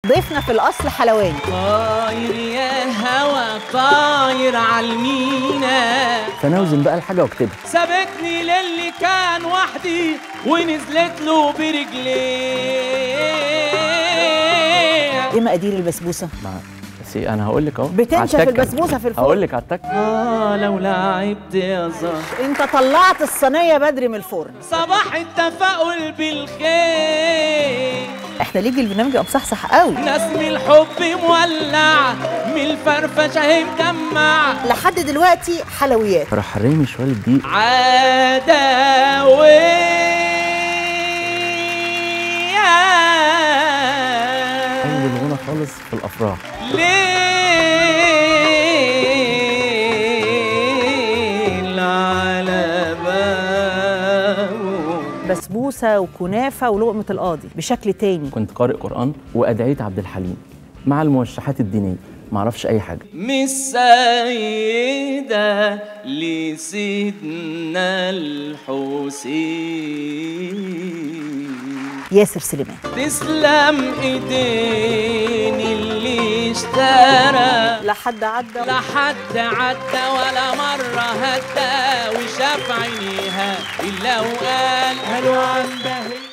ضيفنا في الاصل حلواني طاير يا هوا طاير عالمينا فانا بقى الحاجه واكتبها سابتني للي كان وحدي ونزلت له برجليه ايه مقادير البسبوسه مع بس انا هقول لك اهو بتنشف على التكة. البسبوسه في الفرن هقول لك على التكه اه لو لعبت يا زهر انت طلعت الصينيه بدري من الفرن صباح التفاؤل بالخير احنا ليجي البرنامج يبقى مصحصح قوي نسم الحب مولع من الفرفشه هي مجمع لحد دلوقتي حلويات راح رامي شويه الدقيق عداوية اول غنى خالص في الافراح ليل على بابه بسبوسه وكنافه ولقمه القاضي بشكل تاني كنت قارئ قران وادعيه عبد الحليم مع الموشحات الدينيه ما اعرفش اي حاجه مش سيدة لسيدنا الحسين ياسر سليمان تسلم ايدين اللي اشترى لا حد عدى لا حد عدى ولا مرة هدى وشاف عينيها إلا وقال قالوا عن بهي